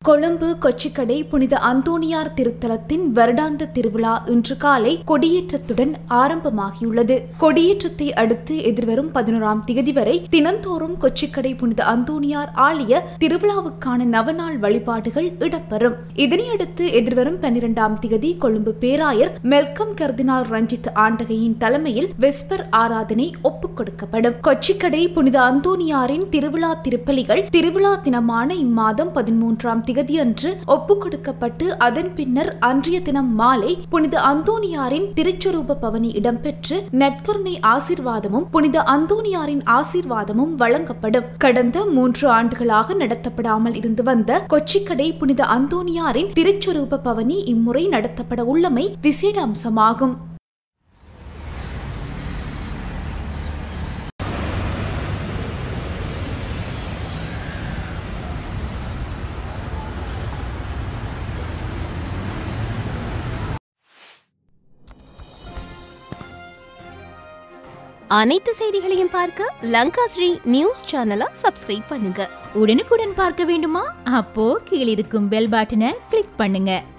கொழும்பு கொச்சிக்கடை புனித அந்தோணியார் திருத்தலத்தின் வருடாந்த திருவிழா இன்று காலை கொடியேற்றத்துடன் ஆரம்பமாகியுள்ளது கொடியேற்றத்தை அடுத்து எதிர்வரும் பதினோராம் திகதி வரை தினந்தோறும் கொச்சிக்கடை புனித அந்தோணியார் ஆலய திருவிழாவுக்கான நவநாள் வழிபாடுகள் இடம்பெறும் இதனையடுத்து எதிர்வரும் பன்னிரெண்டாம் திகதி கொழும்பு பேராயர் மெல்கம் கர்தினால் ரஞ்சித் ஆண்டகையின் தலைமையில் வெஸ்பர் ஆராதனை ஒப்புக் கொடுக்கப்படும் கொச்சிக்கடை புனித அந்தோணியாரின் திருவிழா திருப்பலிகள் திருவிழா தினமான இம்மாதம் பதிமூன்றாம் திகதியன்று ஒப்புக் கொடுக்கப்பட்டு அதன் பின்னர் அன்றைய தினம் மாலை புனித அந்தோணியாரின் திருச்சொரூப பவனி இடம்பெற்று நற்கருணை ஆசீர்வாதமும் புனித அந்தோணியாரின் ஆசீர்வாதமும் வழங்கப்படும் கடந்த மூன்று ஆண்டுகளாக நடத்தப்படாமல் இருந்து வந்த கொச்சிக்கடை புனித அந்தோணியாரின் திருச்சொரூப பவனி இம்முறை நடத்தப்பட உள்ளமை விசேட அம்சமாகும் அனைத்து செய்திகளையும் பார்க்க லங்கா ஸ்ரீ நியூஸ் சேனலை சப்ஸ்கிரைப் பண்ணுங்க உடனுக்குடன் பார்க்க வேண்டுமா அப்போ கீழிருக்கும் பெல் பட்டனை கிளிக் பண்ணுங்க